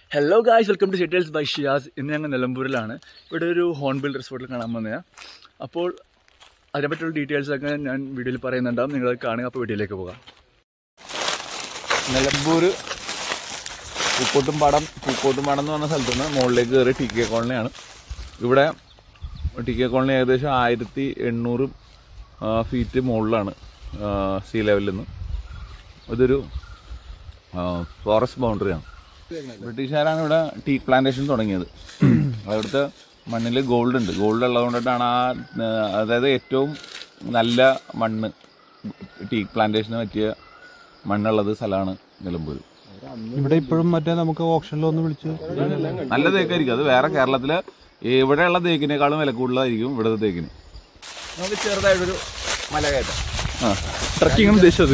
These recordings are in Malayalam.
Hello guys welcome to Shetales by Shiyas ഇന്ന് ഞങ്ങൾ നിലമ്പൂരിലാണ് ഇവിടെ ഒരു ഹോൺബിൽ റിസോർട്ടിൽ കാണാൻ വന്നതാണ് അപ്പോൾ അതിനെപ്പറ്റിയുള്ള ഡീറ്റെയിൽസ് ഒക്കെ ഞാൻ വീഡിയോയിൽ പറയുന്നുണ്ടാവും നിങ്ങൾ കാണുക അപ്പോൾ വീഡിയോയിലേക്ക് പോകാം നിലമ്പൂർ പൂക്കോട്ടുംപാടം പൂക്കോട്ടുംപാടം എന്ന് പറഞ്ഞ സ്ഥലത്ത് നിന്ന് മുകളിലേക്ക് കയറി ടി കെ കോളനിയാണ് ഇവിടെ ടി കെ കോളനി ഏകദേശം ആയിരത്തി എണ്ണൂറ് ഫീറ്റ് മുകളിലാണ് സീ ലെവലിൽ നിന്ന് ഇതൊരു ഫോറസ്റ്റ് ബൗണ്ടറിയാണ് ബ്രിട്ടീഷുകാരാണ് ഇവിടെ ടീ പ്ലാന്റേഷൻ തുടങ്ങിയത് അവിടുത്തെ മണ്ണിൽ ഗോൾഡ് ഉണ്ട് ഗോൾഡ് ഉള്ളതുകൊണ്ടിട്ടാണ് ആ ആ, അതായത് ഏറ്റവും നല്ല മണ്ണ് ടീ പ്ലാന്റേഷന് പറ്റിയ മണ്ണുള്ളത് സ്ഥലമാണ് നിലമ്പൂർ ഇവിടെ ഇപ്പോഴും മറ്റേ നമുക്ക് ഓപ്ഷനിലൊന്ന് വിളിച്ച് നല്ല തേക്കായിരിക്കും അത് വേറെ കേരളത്തില് ഇവിടെയുള്ള തേക്കിനേക്കാളും വില കൂടുതലായിരിക്കും ഇവിടുത്തെ തേക്കിന് നമുക്ക് ചെറുതായിട്ടൊരു മല കയറ്റം ആ ട്രക്കിംഗ് ഉദ്ദേശിച്ചത്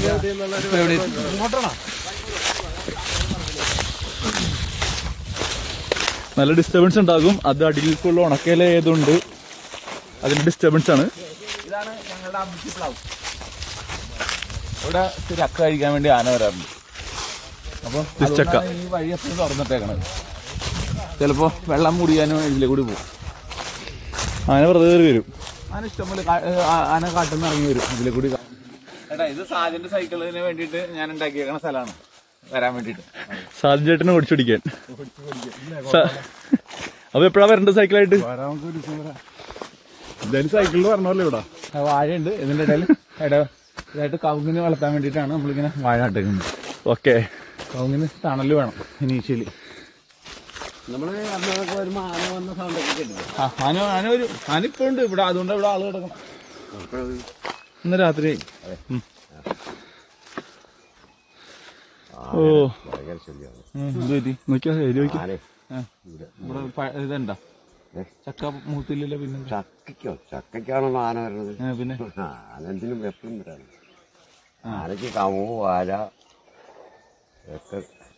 നല്ല ഡിസ്റ്റർബൻസ് ഉണ്ടാകും അത് അടിയിലേക്കുള്ള ഉണക്കയില ഏതുണ്ട് അതിന്റെ ഡിസ്റ്റർബൻസ് ആണ് ഇതാണ് ഞങ്ങളുടെ അമ്പത്തി പ്ലാവ് ഇവിടെ ഇത്തിരി അക്ക കഴിക്കാൻ വേണ്ടി ആന വരാറുണ്ട് അപ്പോൾ തിരിച്ചക്ക. ഈ വഴി എപ്പോഴും തുറന്നിട്ടേക്കണത് ചിലപ്പോൾ വെള്ളം മുടിയാനും ഇതിലെ കൂടി പോകും അങ്ങനെ വെറുതെ കയറി വരും ആന ഇഷ്ടംപോലെ കാ- ഏ, ആ- ആന കാട്ടിൽ നിന്ന് ഇറങ്ങി വരും ഇതിലെ കൂടി ഏട്ടാ ഇത് സാജന്റെ സൈക്കിളിന് വേണ്ടിയിട്ട് ഞാൻ ഉണ്ടാക്കിയേക്കണ സ്ഥലമാണ് വരാൻ വേണ്ടിയിട്ട് സാധു ചേട്ടനെ ഓടിച്ചു പിടിക്കാൻ സ- അപ്പൊ എപ്പോഴാ വരേണ്ടത് സൈക്കിളായിട്ട് എന്തായാലും സൈക്കിളിൽ പറഞ്ഞല്ലോ ഇവിടെ ആ വാഴയുണ്ട് ഇതിന്റെ ഇടയിൽ ഇട ഇതായിട്ട് കവുങ്ങിന് വളർത്താൻ വേണ്ടിയിട്ടാണ് നമ്മളിങ്ങനെ വാഴ നട്ടേക്കുന്നത് ഓക്കെ കവുങ്ങിന് തണല് വേണം ഇനീഷ്യലി നമ്മള് അന്നൊക്കെ വരുമ്പോ ആന വന്ന സൗണ്ട് ഒക്കെ കേട്ടില്ലേ ആ ആന ആന വരും ആന ഇപ്പൊ ഉണ്ട് ഇവിടെ അതുകൊണ്ട് ഇവിടെ ആള് കിടക്കണം ഇന്ന് രാത്രി ഓ ഭയങ്കര ശല്യമാണ് എന്ത് പറ്റി നോക്കിയാ ശരി നോക്കി ആനെ ആ, ഇവിടെ പ- ഇതുണ്ടോ ചക്ക മൂത്തില്ലല്ലോ പിന്നെ ചക്കയ്ക്കോ ചക്കയ്ക്കാണല്ലോ ആന വരുന്നത് ആ, പിന്നെ ആ, ആനെന്തിനും എപ്പോഴും വരാണ് ആനയ്ക്ക് കവോ വാല ഒക്കെ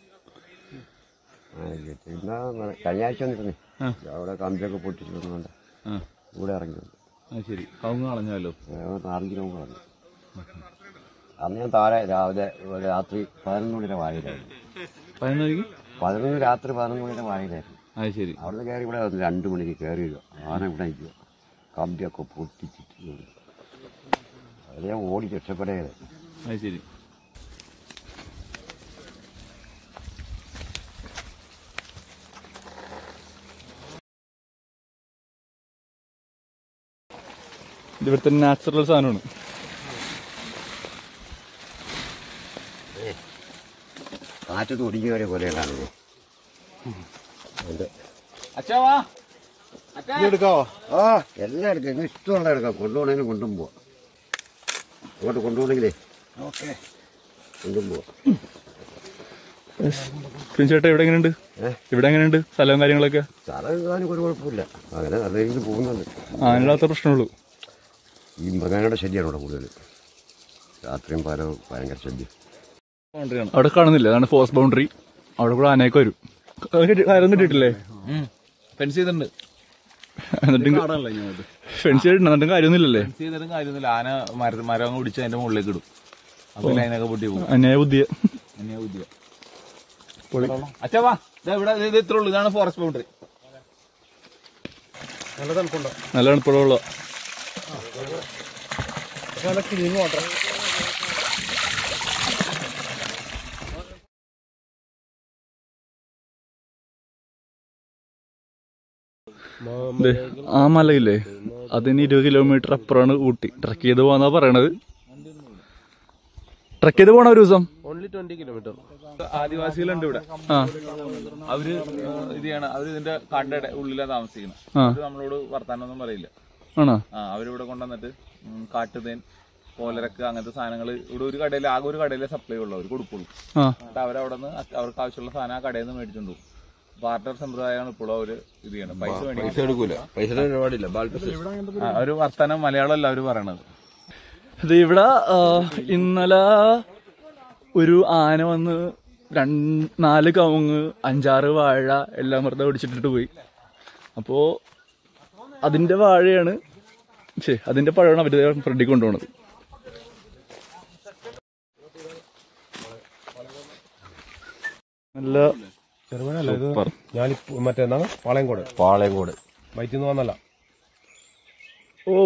ആ, ഇത് ഇന്നാ ന- കഴിഞ്ഞ ആഴ്ച വന്നിരുന്നേ ആ. അവിടെ കമ്പിയൊക്കെ പൊട്ടിച്ചു വന്നുകൊണ്ട് ആ ഇവിടെ ഇറങ്ങി വന്നു ആ ശരി കവുങ്ങ് കളഞ്ഞാലോ നാലഞ്ച് കിലോമീറ്റർ വന്നു അന്ന് ഞാൻ താഴെ രാവിലെ ഒരു രാത്രി പതിനൊന്ന് മണിയുടെ വാഴയിലായിരുന്നു പതിനൊന്ന് മണിക്ക് പതിനൊന്ന് രാത്രി പതിനൊന്ന് മണിയുടെ വാഴയിലായിരുന്നു അത് ശരി അവിടുന്ന് കയറി ഇവിടെ വന്നു രണ്ട് മണിക്ക് കയറി വരിക ആന ഇവിടെ നിൽക്കുക കമ്പിയൊക്കെ പൊട്ടിച്ചിട്ട് അത് ഞാൻ ഓടി രക്ഷപ്പെടുകയാണ് അത് ശരി ഇത് ഇവിടുത്തെ നാച്ചുറൽ സാധനമാണ് കാറ്റത്ത് ഒടിഞ്ഞു കയറിയ പോലെയുണ്ടാണ് അച്ഛാ വാ എടുക്കാവോ ആ എല്ലാം എടുക്കാം ഇന്ന് ഇഷ്ടമുള്ള എടുക്കാം കൊണ്ടുപോകണേലും കൊണ്ടും പോവാം അങ്ങോട്ട് കൊണ്ടുപോകണമെങ്കിലേ ഓക്കെ കൊണ്ടും പോവാം പിന്നെ ചേട്ടാ ഇവിടെ എങ്ങനെയുണ്ട് ഏ? ഇവിടെ എങ്ങനെയുണ്ട് സ്ഥലവും കാര്യങ്ങളൊക്കെ സ്ഥലം എഴുതാനും ഒരു കുഴപ്പമില്ല അങ്ങനെ നല്ല രീതിയിൽ പോകുന്നുണ്ട് ആനില്ലാത്ത പ്രശ്നമുള്ളൂ ഈ മൃഗങ്ങളുടെ ശല്യമാണ് ഇവിടെ കൂടുതൽ രാത്രിയും പലവും ഭയങ്കര ശല്യം ബൗണ്ടറിയാണ് അവിടെ കാണുന്നില്ല അതാണ് ഫോഴ്സ് ബൗണ്ടറി അവിടെ കൂടെ ആനയൊക്കെ വരും കാര്യം കിട്ടിയിട്ടില്ലേ ഫെൻസ് ചെയ്തിട്ടുണ്ട് എന്നിട്ട് ഫെൻസ് ചെയ്തിട്ടുണ്ട് എന്നിട്ടും കാര്യമൊന്നുമില്ലല്ലേ ഫെൻസ് ചെയ്തിട്ടും കാര്യമൊന്നുമില്ല ആന മര മരം അങ്ങ് പിടിച്ച് അതിന്റെ മുകളിലേക്ക് ഇടും അപ്പൊ ലൈനൊക്കെ പൊട്ടി പോകും അന്യായ ബുദ്ധിയ എന്നെയാ ബുദ്ധിയ അച്ഛാ വാ ദാ ഇവിടെ ഇത് ഇത്രേ ഉള്ളൂ ഇതാണ് ഫോറസ്റ്റ് ബൗണ്ടറി നല്ല തണുപ്പുണ്ടോ നല്ല തണുപ്പുള്ള നല്ല ക്ലീൻ വാട്ടർ ആ മലയില്ലേ അതിന് ഇരുപത് കിലോമീറ്റർ അപ്പുറമാണ് ഊട്ടി ട്രക്ക് ചെയ്ത് പോവാന്നാ പറയണത് ട്രക്ക് ചെയ്ത് പോണ ഒരു ദിവസം ഓൺലി ട്വന്റി കിലോമീറ്റർ ആദിവാസികളുണ്ട് ഇവിടെ ആ അവര് ഇത് ചെയ്യണം അവര് ഇതിന്റെ കണ്ടയുടെ ഉള്ളിലാണ് താമസിക്കുന്നത് ആ അവര് നമ്മളോട് വർത്താനൊന്നും പറയില്ല ആണോ ആ അവരിവിടെ കൊണ്ടുവന്നിട്ട് ഉം, കാട്ടുതേൻ കോലരക്ക് അങ്ങനത്തെ സാധനങ്ങൾ ഇവിടെ ഒരു കടയിൽ ആകെ ഒരു കടയിലെ സപ്ലൈ ഉള്ളൂ അവർ കൊടുക്കുള്ളൂ ആ എന്നിട്ട് അവരവിടെ നിന്ന് അവർക്ക് ആവശ്യമുള്ള സാധനം ആ കടയിൽ നിന്ന് മേടിച്ചോണ്ട് പോകും ബാർട്ടർ സമ്പ്രദായമാണ് ഇപ്പോഴും അവര് ഇത് ചെയ്യണം പൈസ മേടിക്കും എടുക്കൂല പൈസ ഒരുപാടില്ല ആ, ഒരു വർത്തമാനം മലയാളം അല്ല അവര് പറയണത് ഇത് ഇവിടെ ആ, ഇന്നലെ ഒരു ആന വന്ന് രണ്ട് നാല് കവുങ്ങ് അഞ്ചാറ് വാഴ എല്ലാം വെറുതെ ഒടിച്ചിട്ടിട്ട് പോയി അപ്പോ അതിന്റെ വാഴയാണ് ശേ അതിന്റെ പഴമാണ് അവര് ഫ്രണ്ടിൽ കൊണ്ടുപോണത് നല്ല ചെറുമഴ അല്ല ഇത് ഞാലിപ്പൂ മറ്റേ എന്താണ് പാളയംകോട് പാളയംകോട് വയറ്റിൽ നിന്ന് വന്നല്ല ഓ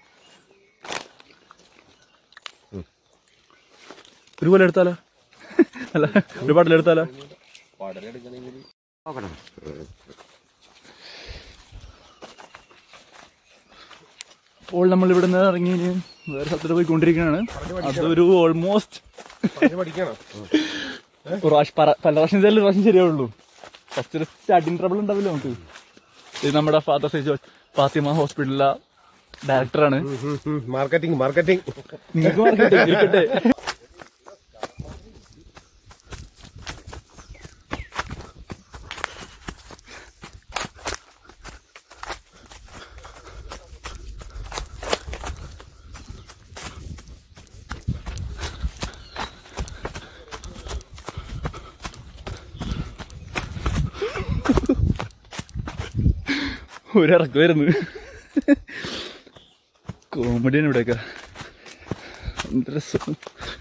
ഒരു പോലെ എടുത്താലോ അല്ല ഒരു പാട്ടിൽ എടുത്താലോ നോക്കണം അപ്പോൾ നമ്മൾ ഇവിടെ നിന്ന് ഇറങ്ങി ഇനി വേറെ സ്ഥലത്തോട്ട് പോയിക്കൊണ്ടിരിക്കുകയാണ് അതൊരു ഓൾമോസ്റ്റ് പഠിക്കണം പ്രാവശ്യം പല പ്രാവശ്യം ചെയ്താലും പ്രാവശ്യം ശരിയാവുള്ളൂ ഫസ്റ്റ് ഒരു സ്റ്റാർട്ടിങ് ട്രബിൾ ഉണ്ടാവില്ല നമുക്ക് ഇത് നമ്മുടെ ഫാദർ സേജ് ഫാത്തിമ ഹോസ്പിറ്റലിലെ ഡയറക്ടറാണ് മാർക്കറ്റിംഗ് മാർക്കറ്റിംഗ് നിങ്ങൾക്ക് മാർക്കറ്റ് ഇരിക്കട്ടെ ഒരിറക്കുമായിരുന്നു കോമഡിയാണ് ഇവിടെയൊക്കെ എന്ത് രസം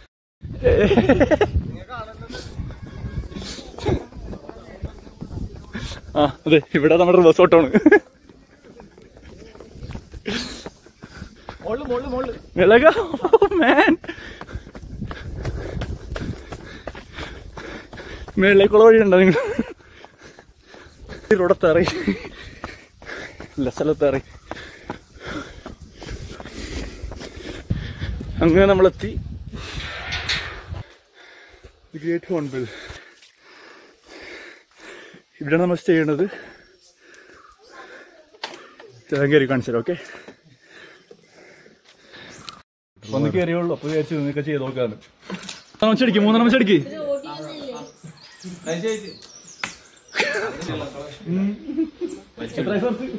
ആ അതെ ഇവിടെ നമ്മുടെ റിവേഴ്സ് ഓട്ടമാണ് വിളക മാൻ മേളിലേക്കുള്ള വഴിയുണ്ടോ നിങ്ങൾ ഇവിടെ തെറി എല്ലാ സ്ഥലത്ത് ഇറങ്ങി അങ്ങനെ നമ്മളെത്തി ഗ്രേറ്റ് ഹോൺബിൽ ഇവിടെയാണ് നമ്മൾ സ്റ്റേ ചെയ്യണത് ചേട്ടൻ കയറി കാണിച്ചു ഓക്കെ ഒന്ന് കയറിയുള്ളൂ അപ്പൊ വിചാരിച്ചു നിന്നൊക്കെ ചെയ്ത് നോക്കാന്ന് മൂന്നെണ്ണം ചെടിക്ക് മൂന്നെണ്ണം ചെടിക്ക് എത്ര സ്ഥലത്ത്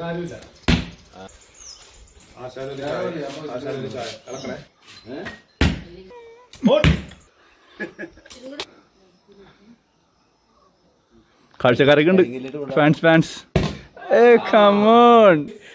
കാഴ്ചക്കാരൊക്കെ ഉണ്ട് ഫാൻസ് ഫാൻസ് ഏ കമോൺ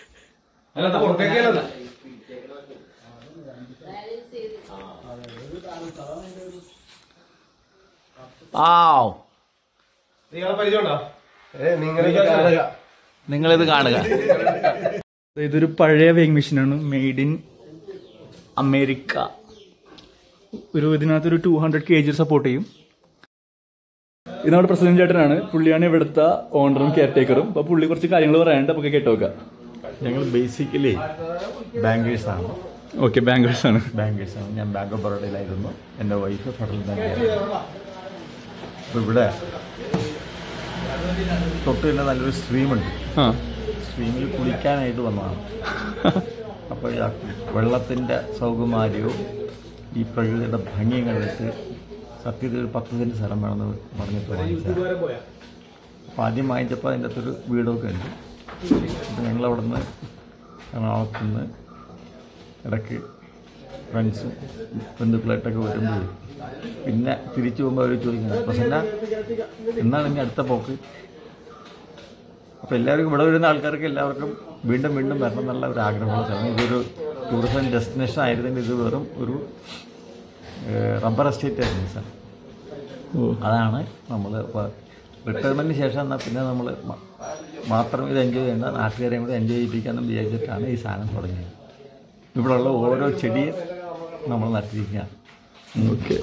നിങ്ങളിത് കാണുക ഇതൊരു പഴയ വെയിങ് മെഷീനാണ് മെയ്ഡ് ഇൻ അമേരിക്ക ഒരു ഇതിനകത്ത് ഒരു two hundred K G support ചെയ്യും ഇത് നമ്മുടെ പ്രസിഡന്റ് ചേട്ടനാണ് പുള്ളിയാണ് ഇവിടുത്തെ ഓണറും കെയർ ടേക്കറും അപ്പൊ പുള്ളി കുറച്ച് കാര്യങ്ങൾ പറയാനുണ്ട് അപ്പൊ കേട്ടോ നോക്കാം ഞങ്ങൾ ബേസിക്കലി ബാങ്കേഴ്സാണ് ഓക്കെ ബാങ്കേഴ്സ് ആണ് ബാങ്കേഴ്സാണ് ഞാൻ ബാങ്ക് ഓഫ് ബറോഡയിലായിരുന്നു എൻ്റെ വൈഫ് ഫെഡറൽ ബാങ്കിലായിരുന്നു അപ്പോൾ ഇവിടെ തൊട്ട് തന്നെ നല്ലൊരു സ്ട്രീമുണ്ട് ആ സ്ട്രീമിൽ കുളിക്കാനായിട്ട് വന്നതാണ് അപ്പോൾ ഈ ആ വെള്ളത്തിൻ്റെ സൗകുമാര്യവും ഈ പ്രകൃതിയുടെ ഭംഗിയും കണ്ടിട്ട് സത്യത്തിൽ ഒരു പത്ത് സെൻറ്റ് സ്ഥലം വേണമെന്ന് പറഞ്ഞിട്ട് വാങ്ങിച്ചത് അപ്പോൾ ആദ്യം വാങ്ങിച്ചപ്പോൾ അതിൻ്റെ അകത്തൊരു വീടൊക്കെ ഉണ്ട് അപ്പോൾ ഞങ്ങളവിടെ നിന്ന് എറണാകുളത്ത് നിന്ന് ഇടയ്ക്ക് ഫ്രണ്ട്സും ബന്ധുക്കളായിട്ടൊക്കെ വരുമ്പോൾ പിന്നെ തിരിച്ചു പോകുമ്പോൾ അവർ ചോദിക്കുന്നത് പ്രസന്ന എന്നാണ് ഇനി അടുത്ത പോക്ക് അപ്പോൾ എല്ലാവർക്കും ഇവിടെ വരുന്ന ആൾക്കാർക്ക് എല്ലാവർക്കും വീണ്ടും വീണ്ടും വരണം എന്നുള്ള ഒരു ആഗ്രഹമുള്ള സ്ഥലം ഇതൊരു ടൂറിസം ഡെസ്റ്റിനേഷൻ ആയിരുന്നെങ്കിൽ ഇത് വെറും ഒരു ഏഹ്, റബ്ബർ എസ്റ്റേറ്റ് ആയിരുന്നു സാർ അതാണ് നമ്മൾ ഇപ്പോൾ റിട്ടയർമെൻറ്റിന് ശേഷം എന്നാൽ പിന്നെ നമ്മൾ മാത്രം ഇത് എൻജോയ് ചെയ്യേണ്ട നാട്ടുകാരെയും കൂടെ എൻജോയ് ചെയ്യിപ്പിക്കാമെന്ന് വിചാരിച്ചിട്ടാണ് ഈ സാധനം തുടങ്ങിയത് ഇവിടെയുള്ള ഓരോ ചെടിയും നമ്മൾ നട്ടിരിക്കുകയാണ് ഓക്കെ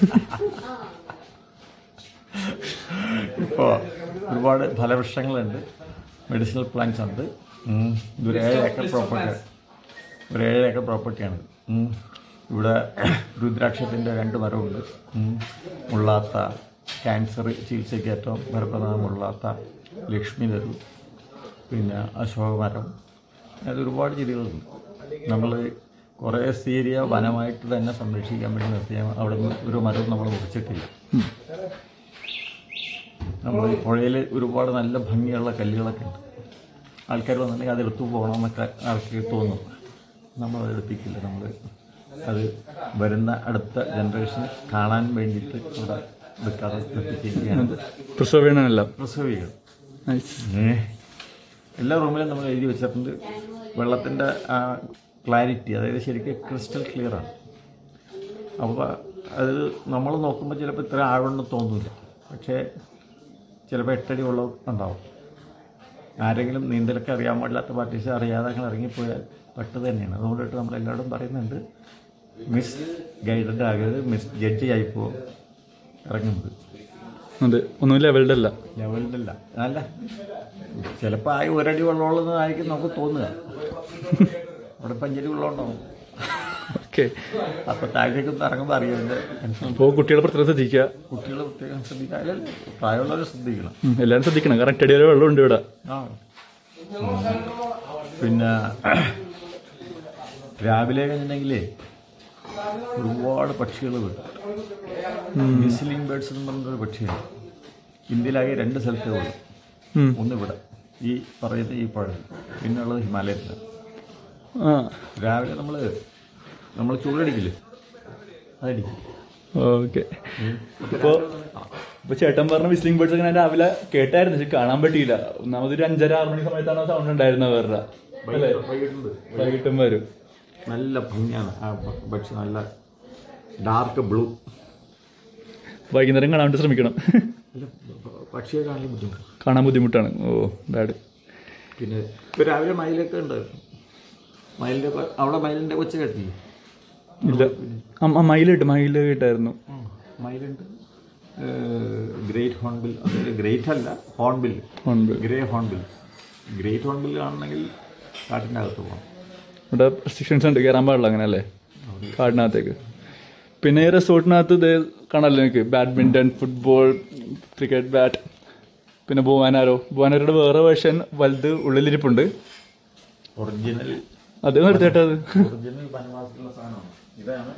ഇപ്പോൾ ഒരുപാട് ഫലവൃക്ഷങ്ങളുണ്ട് മെഡിസിനൽ പ്ലാന്റ്സ് ഉണ്ട് ഉം. ഇതൊരു ഏഴ് ഏക്കർ പ്രോപ്പർട്ടി ഒരു ഏഴ് ഏക്കർ പ്രോപ്പർട്ടിയാണ് ഉം. ഇവിടെ രുദ്രാക്ഷത്തിൻ്റെ രണ്ട് മരമുണ്ട് ഉം. മുള്ളാത്ത ക്യാൻസർ ചികിത്സയ്ക്ക് ഏറ്റവും ഫലപ്രദമായ മുള്ളാത്ത ലക്ഷ്മി തരു പിന്നെ അശോക മരം അത് ഒരുപാട് ചെടികളുണ്ട് നമ്മൾ കുറേ ഏരിയ വനമായിട്ട് തന്നെ സംരക്ഷിക്കാൻ വേണ്ടി നിർത്തിയ അവിടെ നിന്ന് ഒരു മരവും നമ്മൾ മുറിച്ചിട്ടില്ല നമ്മൾ ഈ പുഴയിൽ ഒരുപാട് നല്ല ഭംഗിയുള്ള കല്ലുകളൊക്കെ ഉണ്ട് ആൾക്കാർ വന്നിട്ടുണ്ടെങ്കിൽ അത് എടുത്തു പോകണമെന്നൊക്കെ ആൾക്ക് തോന്നും നമ്മൾ അത് എടുപ്പിക്കില്ല നമ്മൾ അത് വരുന്ന അടുത്ത ജനറേഷന് കാണാൻ വേണ്ടിയിട്ട് അവിടെ എടുക്കാതെ നിർത്തിച്ചിരിക്കുകയാണ് പ്രിസർവ് ചെയ്യണമെല്ലാം പ്രസവികൾ നൈസ് എല്ലാ റൂമിലും നമ്മൾ എഴുതി വെച്ചിട്ടുണ്ട് വെള്ളത്തിൻ്റെ ആ ക്ലാരിറ്റി അതായത് ശരിക്കും ക്രിസ്റ്റൽ ക്ലിയർ ആണ് അപ്പോൾ അത് നമ്മൾ നോക്കുമ്പോൾ ചിലപ്പോൾ ഇത്ര ആഴമെന്ന് തോന്നില്ല പക്ഷേ ചിലപ്പോൾ എട്ടടി വെള്ളം ഉണ്ടാവും ആരെങ്കിലും നീന്തലൊക്കെ അറിയാൻ പാടില്ലാത്ത പാർട്ടീസ് അറിയാതെ അങ്ങനെ ഇറങ്ങിപ്പോയാൽ പെട്ട് തന്നെയാണ് അതുകൊണ്ടിട്ട് നമ്മളെല്ലാവരും പറയുന്നുണ്ട് മിസ് ഗൈഡഡ് ആകരുത് മിസ് ജഡ്ജി ആയിപ്പോ ഇറങ്ങുന്നത് അതെ ഒന്നും ലെവൽഡ് അല്ല ലെവലിലല്ല അല്ല ചിലപ്പോൾ ആ ഒരടി വെള്ളമുള്ളതായിരിക്കും നമുക്ക് തോന്നുക അവിടെ പഞ്ചരി വെള്ളം ഉണ്ടാവും ഓക്കെ അപ്പോൾ താഴേക്കൊന്നും ഇറങ്ങുമ്പോൾ അറിയുന്നത് അപ്പോൾ കുട്ടികളെ പ്രത്യേകം ശ്രദ്ധിക്കുക കുട്ടികൾ പ്രത്യേകം ശ്രദ്ധിക്കുക അല്ല പ്രായമുള്ളവർ ശ്രദ്ധിക്കണം ഉം, എല്ലാവരും ശ്രദ്ധിക്കണം കാരണം എട്ടടി വരെ വെള്ളമുണ്ട് ഇവിടെ ആ പിന്നെ രാവിലെ കഴിഞ്ഞിട്ടുണ്ടെങ്കിലേ ഒരുപാട് പക്ഷികൾ വരും വിസിലിംഗ് ബേർഡ്സ് എന്ന് പറഞ്ഞൊരു പക്ഷിയാണ് ഇന്ത്യയിലാകെ രണ്ട് സ്ഥലത്തേ ഉള്ളൂ ഉം. ഒന്ന് ഇവിടെ ഈ പറയുന്ന ഈ പഴം പിന്നെ ഉള്ളത് ഹിമാലയത്തിൽ ആ രാവിലെ നമ്മൾ നമ്മൾ ചൂടടിക്കില്ലേ അതടിക്കും ഓക്കെ ഇപ്പോൾ ഇപ്പോൾ ചേട്ടൻ പറഞ്ഞ വിസ്ലിംഗ് ബേർഡ്സ് ഒക്കെ ഞാൻ രാവിലെ കേട്ടായിരുന്നു പക്ഷെ കാണാൻ പറ്റിയില്ല ഒന്നാമത് ഒരു അഞ്ചര ആറ് മണി സമയത്താണ് സൗണ്ട് ഉണ്ടായിരുന്നത് അവരുടെ അല്ലേ വൈകിട്ടും വരും നല്ല ഭംഗിയാണ് ആ പ- പക്ഷി നല്ല ഡാർക്ക് ബ്ലൂ വൈകുന്നേരം കാണാൻ വേണ്ടി ശ്രമിക്കണം അല്ല പ- പക്ഷിയെ കാണാൻ ബുദ്ധിമുട്ട് കാണാൻ ബുദ്ധിമുട്ടാണ് ഓ ബാഡ് പിന്നെ ഇപ്പോൾ രാവിലെ മയിലൊക്കെ ഉണ്ടായിരുന്നു മയിലിൻ്റെ കൊ- അവിടെ മയിലിൻ്റെ കൊച്ച കേട്ടില്ലേ ഇല്ല ആ മയിൽ കിട്ടും മയിൽ കിട്ടായിരുന്നു മയിലുണ്ട് ഗ്രേറ്റ് ഹോൺബിൽ അതായത് ഗ്രേറ്റ് അല്ല ഹോൺബിൽ ഉണ്ട് ഗ്രേ ഹോൺബിൽ ഗ്രേറ്റ് ഹോൺബിൽ കാണണമെങ്കിൽ കാട്ടിൻ്റെ അകത്ത് പോകണം ഇവിടെ റെസ്ട്രിക്ഷൻസ് ഉണ്ട് കയറാൻ പാടില്ല അങ്ങനെ അല്ലേ കാടിനകത്തേക്ക് പിന്നെ ഈ റിസോർട്ടിനകത്ത് ഇത് കാണാമല്ലോ എനിക്ക് ബാഡ്മിൻ്റൺ ഫുട്ബോൾ ക്രിക്കറ്റ് ബാറ്റ് പിന്നെ ഭുവാനാരോ ഭുവാനാരോയുടെ വേറെ വേർഷൻ വലുത് ഉള്ളിലിരിപ്പുണ്ട് ഒറിജിനൽ അത് നിർത്തിയിട്ടത് ഒറിജിനൽ വനവാസത്തിലുള്ള സാധനമാണ് ഇതാണ്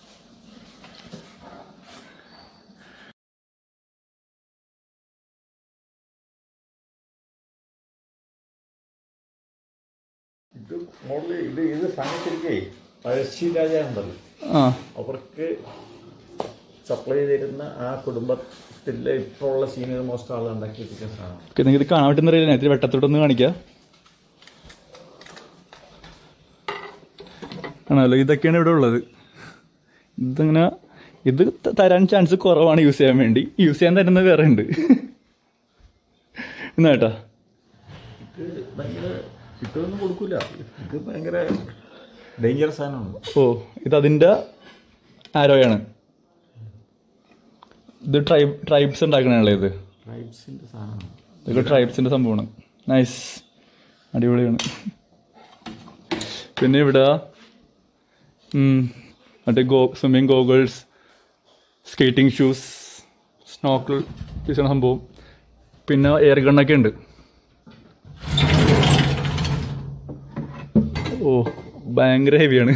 ഇത് മോഡല് ഇത് ഇത് സാധനം ശരിക്കേ പഴശ്ശി രാജാവുണ്ടല്ലോ ആ അവർക്ക് സപ്ലൈ ചെയ്തിരുന്ന ആ കുടുംബത്തിലെ ഇപ്പോൾ ഉള്ള സീനിയർ മോസ്റ്റ് ആൾ ഉണ്ടാക്കി വെച്ചിരിക്കുന്ന സാധനം ഓക്കെ നിങ്ങൾക്ക് ഇത് കാണാൻ പറ്റുന്ന അറിയില്ല ഞാൻ ഇത്തിരി വെട്ടത്തോട്ടൊന്ന് കാണിക്കാം ആണല്ലോ ഇതൊക്കെയാണ് ഇവിടെ ഉള്ളത് ഇതങ്ങനെ ഇത് ത- തരാൻ ചാൻസ് കുറവാണ് യൂസ് ചെയ്യാൻ വേണ്ടി യൂസ് ചെയ്യാൻ തരുന്നത് വേറെ ഉണ്ട് എന്നാ കേട്ടാ ഇത് ഭയങ്കര ഇതൊന്നും കൊടുക്കില്ല ഇത് ഭയങ്കര ഡേഞ്ചറസ് സാധനമാണ് ഓ ഇത് അതിൻ്റെ ആരോയാണ് ഇത് ട്രൈബ് ട്രൈബ്സ് ഉണ്ടാക്കണല്ലേ ഇത് ട്രൈബ്സിൻ്റെ സാധനമാണ് ഇതൊക്കെ ട്രൈബ്സിൻ്റെ സംഭവമാണ് നൈസ് അടിപൊളിയാണ് പിന്നെ ഇവിടെ ഉം, മറ്റേ go swimming goggles skating shoes snorkel use ചെയ്യുന്ന സംഭവം പിന്നെ എയർ ഗണ്ണൊക്കെ ഉണ്ട് ഓ ഭയങ്കര ഹെവിയാണ്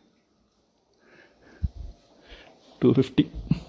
ടു ഫിഫ്റ്റി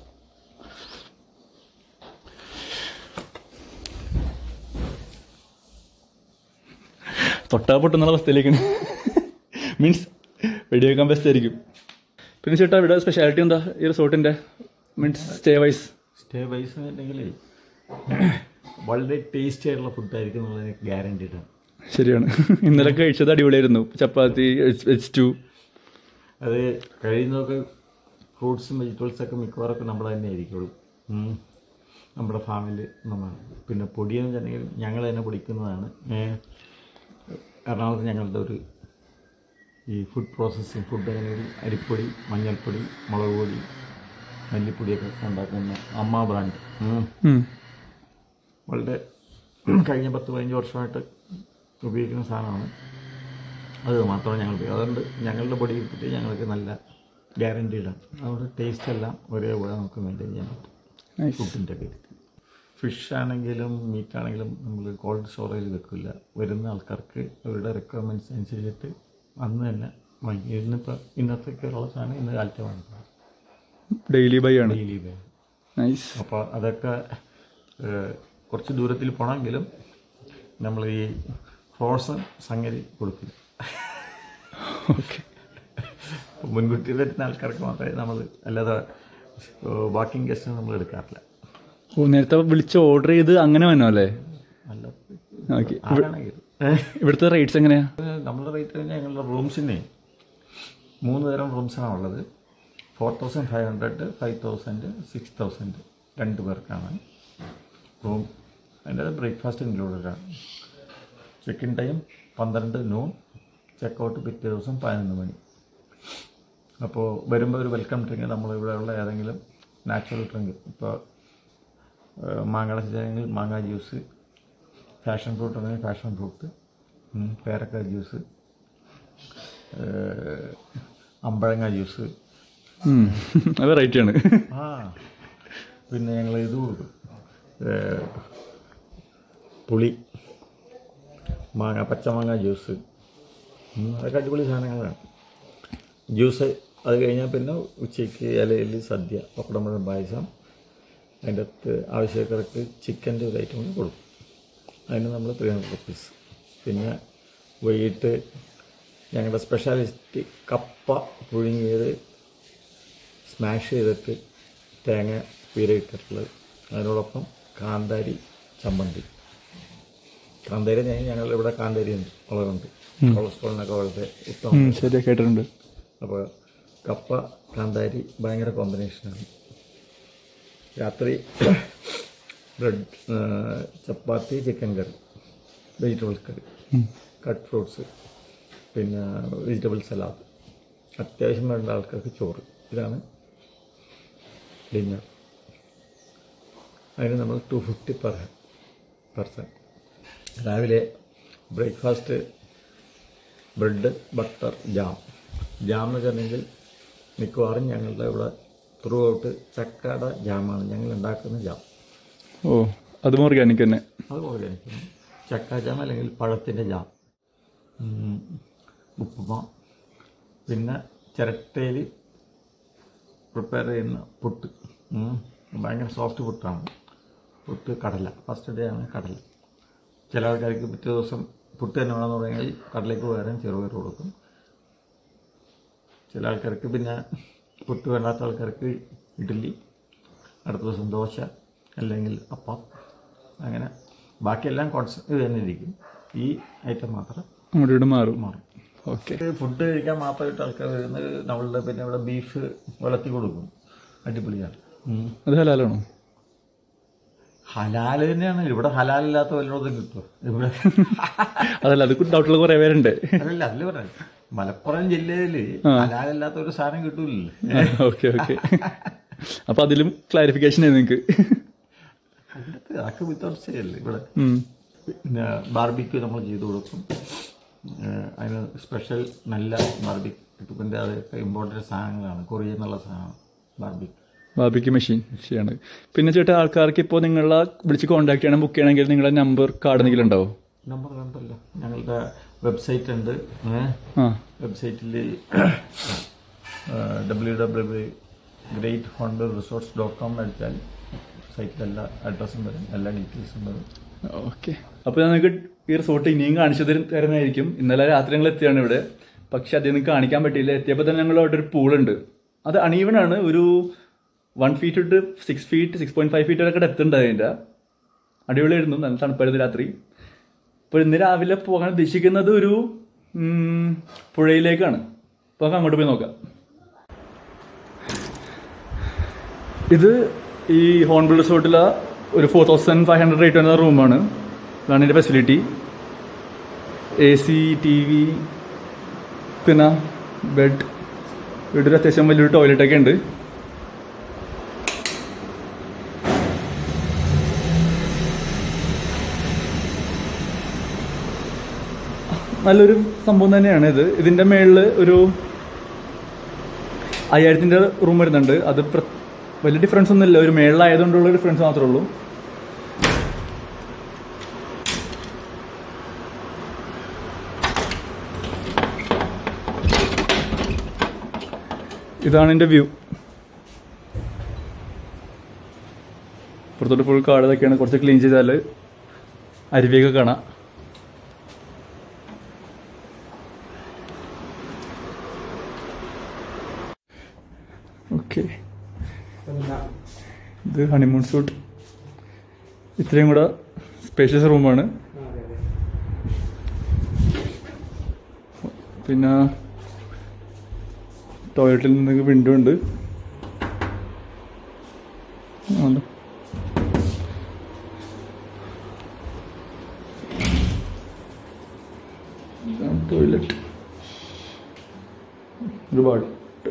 തൊട്ടാ പൊട്ടുന്ന അവസ്ഥയിലേക്കാണ് മീൻസ് വെടിവെക്കാൻ ബെസ്റ്റ് ആയിരിക്കും പിന്നെ ചേട്ടാ ഇവിടെ സ്പെഷ്യാലിറ്റി എന്താ ഈ റിസോർട്ടിൻ്റെ means stay wise stay wise എന്നുണ്ടെങ്കിൽ വളരെ ടേസ്റ്റി ആയിട്ടുള്ള ഫുഡായിരിക്കും എന്നുള്ളത് ഗ്യാരണ്ടീഡ് ശരിയാണ് ഇന്നലെ കഴിച്ചത് അടിപൊളിയായിരുന്നു ചപ്പാത്തി വെച്ച് ടു അത് കഴിയുന്നതൊക്കെ ഫ്രൂട്ട്സും വെജിറ്റബിൾസും ഒക്കെ മിക്കവാറൊക്കെ നമ്മൾ തന്നെ ആയിരിക്കുള്ളൂ ഉം. നമ്മുടെ ഫാമിൽ നമ്മൾ പിന്നെ പൊടിയെന്ന് വെച്ചിട്ടുണ്ടെങ്കിൽ ഞങ്ങൾ തന്നെ പൊടിക്കുന്നതാണ് ഏ, എറണാകുളത്ത് ഞങ്ങളുടെ ഒരു ഈ ഫുഡ് പ്രോസസ്സിങ് ഫുഡ് അങ്ങനെ ഒരു അരിപ്പൊടി മഞ്ഞൾപ്പൊടി മുളക് പൊടി മല്ലിപ്പൊടിയൊക്കെ ഉണ്ടാക്കുന്ന അമ്മ ബ്രാൻഡ് ഉം. വളരെ കഴിഞ്ഞ പത്ത് പതിനഞ്ച് വർഷമായിട്ട് ഉപയോഗിക്കുന്ന സാധനമാണ് അത് മാത്രമേ ഞങ്ങൾ ഉപയോഗിക്കൂ അതുകൊണ്ട് ഞങ്ങളുടെ ബോഡി കിട്ടിയിട്ട് ഞങ്ങൾക്ക് നല്ല ഗ്യാരണ്ടീഡാണ് അതുകൊണ്ട് ടേസ്റ്റ് എല്ലാം ഒരേപോലെ നമുക്ക് മെയിൻറ്റെയിൻ ചെയ്യാൻ പറ്റും ഫുഡിൻ്റെ കാര്യത്തിൽ ഫിഷ് ആണെങ്കിലും മീറ്റ് ആണെങ്കിലും നമ്മൾ കോൾഡ് സ്റ്റോറേജ് വെക്കില്ല വരുന്ന ആൾക്കാർക്ക് അവരുടെ റിക്വയർമെൻറ്റ്സ് അനുസരിച്ചിട്ട് അന്ന് തന്നെ വാങ്ങി ഇന്നിപ്പോൾ ഇന്നത്തേക്കുള്ള സാധനം ഇന്ന് കാലത്തെ വാങ്ങിക്കണം ഡെയിലി ബൈ ആണ് ഡെയിലി വേണം നൈസ് അപ്പോൾ അതൊക്കെ ഏഹ്, കുറച്ച് ദൂരത്തിൽ പോകണമെങ്കിലും നമ്മൾ ഈ ഫ്രോസൺ സംഗതി കൊടുക്കില്ല ഓക്കെ മുൻകൂട്ടി വരുന്ന ആൾക്കാർക്ക് മാത്രമേ നമ്മൾ അല്ലാതെ വാക്കിംഗ് ഗസ്റ്റ് നമ്മൾ എടുക്കാറില്ല ഓ നേരത്തെ വിളിച്ച് ഓർഡർ ചെയ്ത് അങ്ങനെ വന്നോ അല്ലേ നല്ല ഓക്കെ ആരാണെങ്കിലും ഇവിടുത്തെ റേറ്റ്സ് എങ്ങനെയാ നമ്മുടെ റേറ്റ് തന്നെ ഞങ്ങളുടെ റൂംസിന് മൂന്ന് തരം റൂംസാണ് ഉള്ളത് four thousand five hundred five thousand six thousand രണ്ട് പേർക്കാണ് റൂം അതിൻ്റെ ബ്രേക്ക്ഫാസ്റ്റ് ഇൻക്ലൂഡഡ് ആണ് ചെക്ക് ഇൻ ടൈം പന്ത്രണ്ട് നൂൺ ചെക്കൗട്ട് പിറ്റേ ദിവസം പതിനൊന്ന് മണി അപ്പോൾ വരുമ്പോൾ ഒരു വെൽക്കം ഡ്രിങ്ക് നമ്മൾ ഇവിടെയുള്ള ഏതെങ്കിലും നാച്ചുറൽ ഡ്രിങ്ക് ഇപ്പോൾ മാങ്ങ ആണെങ്കിൽ മാങ്ങ ജ്യൂസ് ഫാഷൻ ഫ്രൂട്ട് ആണെങ്കിൽ ഫാഷൻ ഫ്രൂട്ട് ഉം, പേരക്ക ജ്യൂസ് ഏഹ്, അമ്പഴങ്ങ ജ്യൂസ് ഉം. അത് റൈറ്റ് ആണ് ആ പിന്നെ ഞങ്ങൾ ഇത് കൊടുക്കും ഏഹ്, പുളി മാങ്ങ പച്ചമാങ്ങ ജ്യൂസ് ഉം, അതൊക്കെ അടിപൊളി സാധനങ്ങളാണ് ജ്യൂസ് അത് കഴിഞ്ഞാൽ പിന്നെ ഉച്ചയ്ക്ക് ഇലയിൽ സദ്യ പപ്പടം പഴം പായസം അതിൻ്റെ അകത്ത് ആവശ്യക്കാർക്ക് ചിക്കൻ്റെ ഒരു ഐറ്റം കൂടി കൊടുക്കും അതിന് നമ്മൾ ത്രീ ഹൺഡ്രഡ് റുപ്പീസ് പിന്നെ വൈകിട്ട് ഞങ്ങളുടെ സ്പെഷ്യാലിറ്റി കപ്പ പുഴുങ്ങിയത് സ്മാഷ് ചെയ്തിട്ട് തേങ്ങ പീര ഇട്ടിട്ടുള്ളത് അതിനോടൊപ്പം കാന്താരി ചമ്മന്തി കാന്താരി ഞാൻ ഞങ്ങൾ ഇവിടെ കാന്താരി ഉണ്ട് വളരുണ്ട് കൊളസ്ട്രോളിനൊക്കെ വളരെ ഉത്തമം ഉം, ശരിയാ കേട്ടിട്ടുണ്ട് അപ്പോൾ കപ്പ കാന്താരി ഭയങ്കര കോമ്പിനേഷനാണ് രാത്രി bread chapati chicken curry vegetables curry cut fruits പിന്നെ വെജിറ്റബിൾ സലാഡ് അത്യാവശ്യം വേണ്ട ആൾക്കാർക്ക് ചോറ് ഇതാണ് ഡിന്നർ അതിന് നമ്മൾ ടു ഫിഫ്റ്റി പെർ പെർസൺ രാവിലെ breakfast bread butter jam jam എന്ന് വെച്ചിട്ടുണ്ടെങ്കിൽ മിക്കവാറും ഞങ്ങളുടെ ഇവിടെ ത്രൂ ഔട്ട് ചക്കയുടെ ജാമാണ് ഞങ്ങൾ ഉണ്ടാക്കുന്ന ജാം ഓ അതും ഓർഗാനിക് തന്നെ അത് ഓർഗാനിക് ചക്ക ജാം അല്ലെങ്കിൽ പഴത്തിൻ്റെ ജാം ഉം, ഉപ്പുമ പിന്നെ ചിരട്ടയിൽ പ്രിപ്പയർ ചെയ്യുന്ന പുട്ട് ഉം, ഭയങ്കര സോഫ്റ്റ് പുട്ടാണ് പുട്ട് കടല ഫസ്റ്റ് ഡേ ആണ് കടല ചില ആൾക്കാർക്ക് പിറ്റേ ദിവസം പുട്ട് തന്നെ വേണമെന്ന് പറഞ്ഞാൽ കടലേക്ക് പകരം ചെറുപയർ കൊടുക്കും ചില ആൾക്കാർക്ക് പിന്നെ പുട്ട് വേണ്ടാത്ത ആൾക്കാർക്ക് ഇഡ്ഡലി അടുത്ത ദിവസം ദോശ അല്ലെങ്കിൽ അപ്പം അങ്ങനെ ബാക്കിയെല്ലാം കോൺസ് ഇത് തന്നെ ഇരിക്കും ഈ ഐറ്റം മാത്രം അങ്ങോട്ട് ഇവിടെ മാറും മാറും ഓക്കെ ഫുഡ് കഴിക്കാൻ മാത്രമായിട്ട് ആൾക്കാർ വരുന്നത് നമ്മളുടെ പിന്നെ ഇവിടെ ബീഫ് വളർത്തി കൊടുക്കും അടിപൊളിയാണ് അത് ഹലാലാണോ ഹലാൽ തന്നെയാണ് ഇവിടെ ഹലാലില്ലാത്ത വല്ലതും കിട്ടുമോ ഇവിടെ അതല്ല അത് ഡൗട്ടുള്ള കുറെ പേരുണ്ട് അതല്ല അതിൽ പറയാം മലപ്പുറം ജില്ലയില് ഹലാലില്ലാത്ത ഒരു സാധനം കിട്ടൂലല്ലോ ഓക്കെ ഓക്കെ അപ്പൊ അതിലും ക്ലാരിഫിക്കേഷൻ നിങ്ങൾക്ക് അതിനകത്ത് അതൊക്കെ വിത്തൗട്ട് ചെയ്യല്ലേ ഇവിടെ ഉം. പിന്നെ ബാർബിക്യൂ നമ്മൾ ചെയ്തു കൊടുക്കും ഏഹ് അതിന് സ്പെഷ്യൽ നല്ല ബാർബിക്യൂപ്പിൻ്റെ അതൊക്കെ ഇമ്പോർട്ടൻ്റ് സാധനങ്ങളാണ് കൊറിയ എന്നുള്ള സാധനമാണ് ബാർബിക്യൂ ബാബിക്ക് മെഷീൻ ശരിയാണ് പിന്നെ ചേട്ടാ ആൾക്കാർക്ക് ഇപ്പോൾ നിങ്ങളെ വിളിച്ച് കോൺടാക്ട് ചെയ്യണം ബുക്ക് ചെയ്യണമെങ്കിൽ നിങ്ങളുടെ നമ്പർ കാർഡ് എന്തെങ്കിലും ഉണ്ടാവോ നമ്പർ കണ്ടല്ലോ ഞങ്ങളുടെ വെബ്സൈറ്റ് ഉണ്ട് ഏഹ് ആ വെബ്സൈറ്റിൽ W W great hornbill resorts dot com അടിച്ചാൽ സൈറ്റിൽ എല്ലാ അഡ്രസ്സും വരും എല്ലാ ഡീറ്റെയിൽസും വരും ഓക്കെ അപ്പോൾ ഞങ്ങൾക്ക് ഈ റിസോർട്ട് ഇനിയും കാണിച്ചു തരും തരുന്നതായിരിക്കും ഇന്നലെ രാത്രി ഞങ്ങൾ എത്തിയാണ് ഇവിടെ പക്ഷെ അതൊന്നും കാണിക്കാൻ പറ്റിയില്ല എത്തിയപ്പോൾ തന്നെ ഞങ്ങൾ അവിടെ ഒരു പൂളുണ്ട് അത് അണീവൺ ആണ് ഒരു വൺ ഫീറ്റ് തൊട്ട് six feet six point five feet വരെ എത്തുന്നുണ്ട് അതിൻ്റെ അടിപൊളിയായിരുന്നു നല്ല തണുപ്പായിരുന്നു രാത്രി അപ്പോൾ ഇന്ന് രാവിലെ പോകാൻ ഉദ്ദേശിക്കുന്നത് ഒരു ഉം, പുഴയിലേക്കാണ് അപ്പോൾ നമുക്ക് അങ്ങോട്ട് പോയി നോക്കാം ഇത് ഈ ഹോൺബിൾ റിസോർട്ടിലെ ഒരു four thousand five hundred rate വരുന്ന റൂമാണ് ഇതാണ് ഇതിൻ്റെ facility A C T V പിന്നെ ബെഡ് ഇവിടെ ഒരു അത്യാവശ്യം വലിയൊരു ടോയ്ലറ്റൊക്കെ ഉണ്ട് നല്ലൊരു സംഭവം തന്നെയാണ് ഇത് ഇതിൻ്റെ മേളിൽ ഒരു അയ്യായിരത്തിൻ്റെ റൂം വരുന്നുണ്ട് അത് പ്ര- വലിയ ഡിഫറൻസ് ഒന്നുമില്ല ഒരു മേളിലായതുകൊണ്ടുള്ള ഡിഫറൻസ് മാത്രമേ ഉള്ളൂ ഇതാണ് എൻ്റെ വ്യൂ പുറത്തോട്ട് ഫുൾ കാട് ഇതൊക്കെയാണ് കുറച്ച് ക്ലീൻ ചെയ്താൽ അരുവിയൊക്കെ കാണാം ഓക്കെ ഇത് ഹണിമൂൺ സൂട്ട് ഇത്രയും കൂടെ സ്പേഷ്യസ് റൂമാണ് പിന്നെ ടോയ്ലറ്റിൽ നിന്ന് വിൻഡോ ഉണ്ട് ഉണ്ട്. ടോയ്ലറ്റ് ഒരുപാട്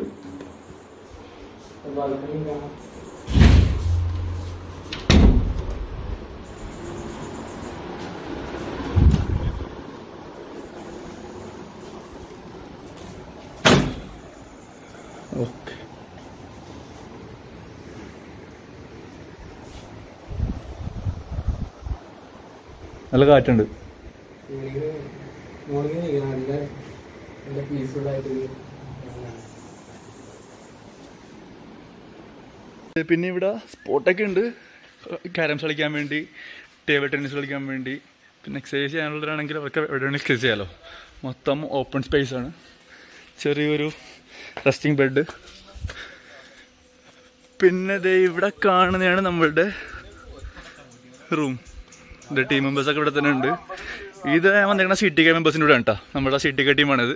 ഓക്കെ നല്ല കാറ്റുണ്ട് പിന്നെ ഇവിടെ സ്പോട്ടൊക്കെ ഉണ്ട് ക്യാരംസ് കളിക്കാൻ വേണ്ടി ടേബിൾ ടെന്നീസ് കളിക്കാൻ വേണ്ടി പിന്നെ എക്സസൈസ് ചെയ്യാനുള്ളവരാണെങ്കിൽ അവർക്ക് എവിടെ വേണമെങ്കിൽ എക്സസൈസ് ചെയ്യാമല്ലോ മൊത്തം ഓപ്പൺ സ്പേസ് ആണ് ചെറിയൊരു റെസ്റ്റിംഗ് ബെഡ് പിന്നെ ദേ ഇവിടെ കാണുന്നതാണ് നമ്മളുടെ റൂം ഇത് ടീം മെമ്പേഴ്സൊക്കെ ഇവിടെ തന്നെ ഉണ്ട് ഇത് ഞാൻ വന്നിരിക്കുന്ന സി ടി കെ മെമ്പേഴ്സിൻ്റെ കൂടെ കേട്ടോ നമ്മുടെ സി ടി കെ ടീമാണിത്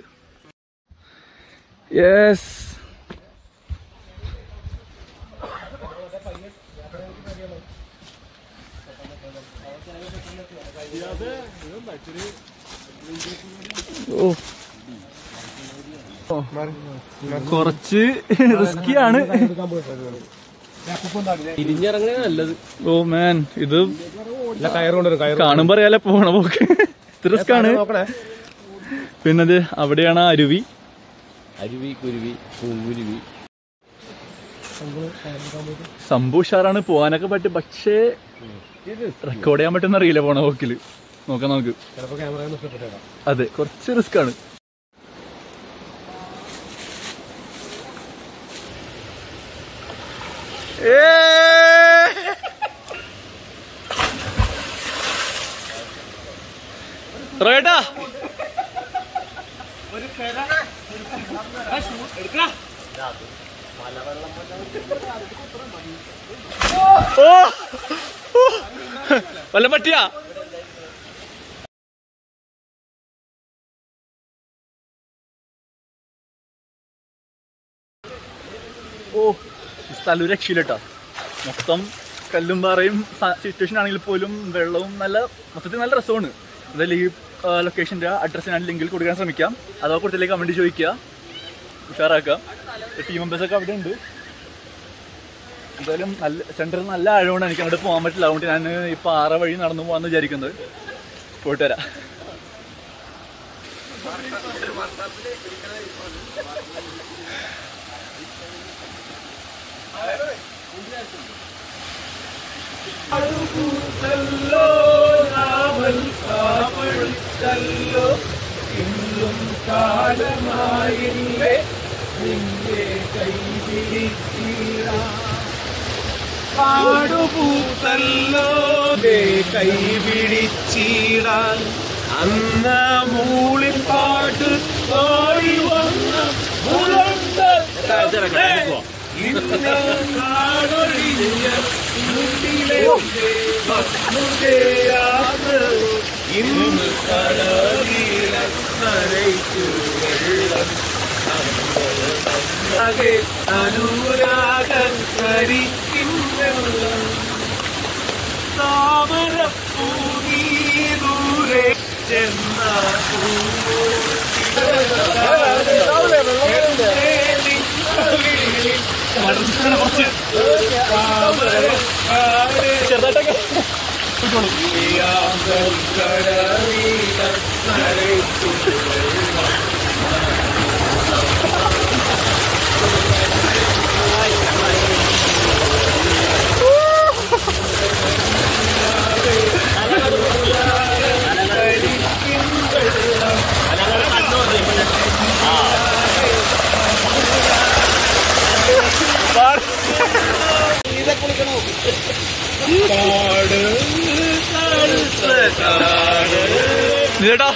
യെസ് ഓ കുറച്ച് റിസ്കിയാണ് തിരിഞ്ഞിറങ്ങണേ നല്ലത് ഓ മാൻ ഇത് ഇല്ല കയറ് കൊണ്ടുവരും കയറ് കാണുമ്പോ അറിയാലോ പോണ പോക്ക് റിസ്ക് ആണ് നോക്കണേ പിന്നെ അത് അവിടെയാണ് ആ അരുവി അരുവി കുരുവി പൂങ്കുരുവി സംഭവ ഉഷാറാണ് പോവാനൊക്കെ പറ്റും പക്ഷേ റെക്കോർഡ് ചെയ്യാൻ പറ്റുന്ന അറിയില്ല പോണ പോക്കില് നോക്കാം നമുക്ക് ചിലപ്പോ ക്യാമറ നഷ്ടപ്പെട്ടേക്കാം അതെ കുറച്ച് റിസ്ക് ആണ് റോയേട്ടാ ഓ ഓ. വല്ലം പറ്റിയാ ഓ ഈ സ്ഥലം ഒരു രക്ഷയില്ലട്ടാ മൊത്തം കല്ലും പാറയും സിറ്റുവേഷൻ ആണെങ്കിൽ പോലും വെള്ളവും നല്ല മൊത്തത്തിൽ നല്ല രസമാണ് എന്തായാലും ഈ ലൊക്കേഷൻ്റെ അഡ്രസ്സ് ഞാൻ ലിങ്കിൽ കൊടുക്കാൻ ശ്രമിക്കാം അഥവാ കൊടുത്തിലേക്ക് കമൻറ്റ് ചോദിക്കുക ഉഷാറാക്കാം ടീം മെമ്പേഴ്സൊക്കെ അവിടെ ഉണ്ട് എന്തായാലും നല്ല സെൻറ്ററിൽ നല്ല ആഴമാണ് എനിക്ക് അങ്ങോട്ട് പോകാൻ പറ്റില്ല അതുകൊണ്ട് ഞാൻ ഈ പാറ വഴി നടന്നു പോകാമെന്ന് വിചാരിക്കുന്നത് പോയിട്ട് വരാം പാടുപൂത്തല്ലോ ദേ കൈപിടിച്ചിടാൻ അന്ന് മൂളിപ്പാട്ട് പാടി വന്ന മുളന്ത ഇന്ന് നാടൊഴിഞ്ഞ മുട്ടിലെ ഭക്മുകയാണ് ഇന്ന് കടലില നനയ്ക്കു വെള്ളം അകെ അനുരാഗം കരിക്കും വെള്ളം താമരപ്പൂനീ ദൂരെ ചെന്നാ ചെറുതായിട്ടൊക്കെ ചേട്ടാ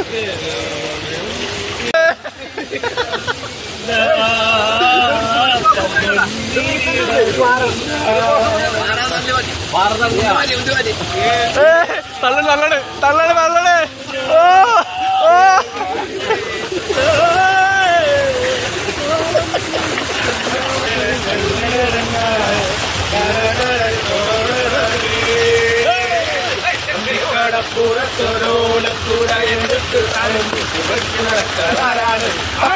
തള്ളണ് തള്ളണ് തള്ളണ് തള്ളണ് ഓ ഓ കടപ്പു പുറത്തൊരോലക്കൂട എടുത്ത് തരഞ്ഞു പുറത്ത് നടക്കാറാണ്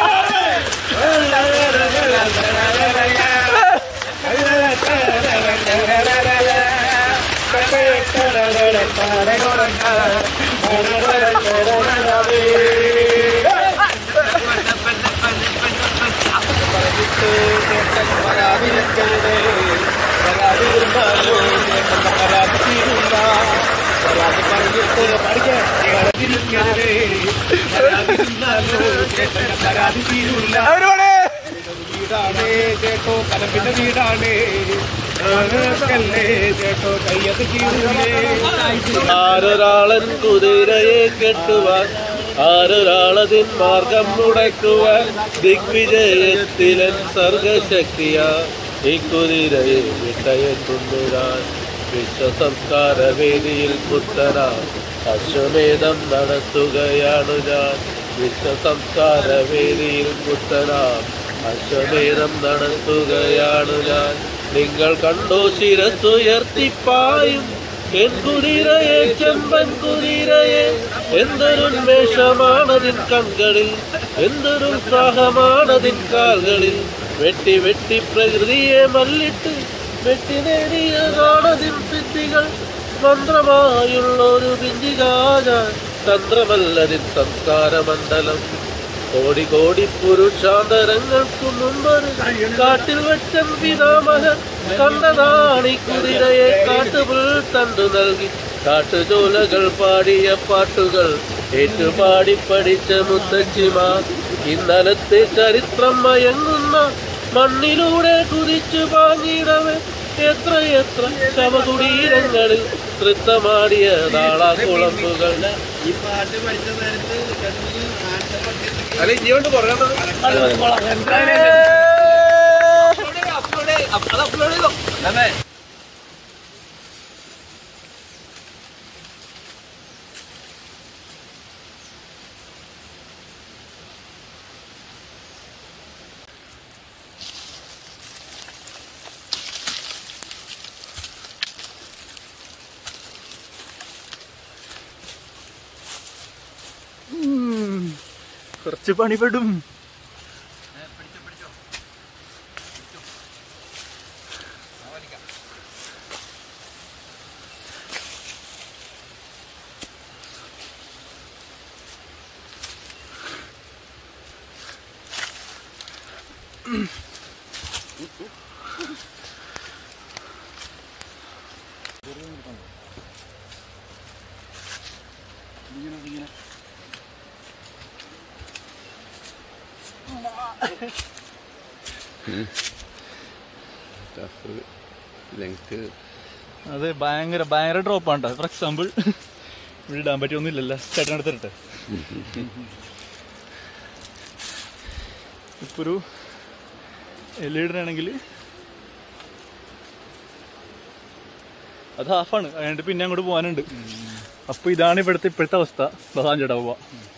വീടാണ് ചേട്ടോ കലമ്പിന്റെ വീടാണ് ചേട്ടോ കയ്യത് കീഴിലേ ആരൊരാളൻ കുതിരയെ കെട്ടുവാൻ ആരൊരാളതിൻ മാർഗം മുടക്കുവാൻ ദിഗ്വിജയത്തിലൻ സർഗശക്തിയാ ഈ കുതിരയെ വിട്ടയക്കൊണ്ടുവരാൻ വിശ്വസംസ്കാര വേദിയിൽ പുത്തനാ അശ്വമേധം നടത്തുകയാണു ഞാൻ വിശ്വസംസ്കാര വേദിയിൽ പുത്തനാ അശ്വമേധം നടത്തുകയാണു ഞാൻ നിങ്ങൾ കണ്ടോ ശിരസുയർത്തിപ്പായും എൻ കുതിരയെ ചെമ്പൻ കുതിരയെ എന്തൊരുന്മേഷമാണതിൻ കൺകളിൽ എന്തൊരുത്സാഹമാണതിൻ കാൽകളിൽ വെട്ടി വെട്ടി പ്രകൃതിയെ മല്ലിട്ട് വെട്ടി നേടിയതാണതിൻ സിദ്ധികൾ മന്ത്രമായുള്ളൊരു പിഞ്ചികാജ തന്ത്രമല്ലതിൻ സംസ്കാരമണ്ഡലം കോടി കോടി പുരുഷാന്തരങ്ങൾക്കു മുമ്പൊരു കാട്ടിൽ വെച്ചൻ പിതാമഹൻ കണ്ടതാണി കുതിരയെ കാട്ടുപുൽ തണ്ടു നൽകി കാട്ടുചോലകൾ പാടിയ പാട്ടുകൾ ഏറ്റുപാടി പഠിച്ച മുത്തച്ഛിമാർ ഇന്നലത്തെ ചരിത്രം മയങ്ങുന്ന മണ്ണിലൂടെ കുതിച്ചു പാഞ്ഞിടവേ എത്ര എത്ര ശവകുടീരങ്ങളിൽ നൃത്തമാടിയ നാളാക്കുളമ്പുകൾ അല്ല ഇനിയോണ്ട് പറയണത് കുറച്ച് പണിപ്പെടും ലെങ്ത് അതെ ഭയങ്കര ഭയങ്കര ഡ്രോപ്പാണ് കേട്ടോ ഫോർ എക്സാമ്പിൾ ഇവിടെ ഇടാൻ പറ്റിയൊന്നുമില്ലല്ലോ ചേട്ടൻ എടുത്തിട്ടെ ഇപ്പൊ ഒരു എൽ ഇടണമെങ്കിൽ അത് ഹാഫാണ് അതുകൊണ്ട് പിന്നെ അങ്ങോട്ട് പോകാനുണ്ട് അപ്പൊ ഇതാണ് ഇവിടുത്തെ ഇപ്പോഴത്തെ അവസ്ഥ ബഹാൻ ചേട്ടാ പോവാ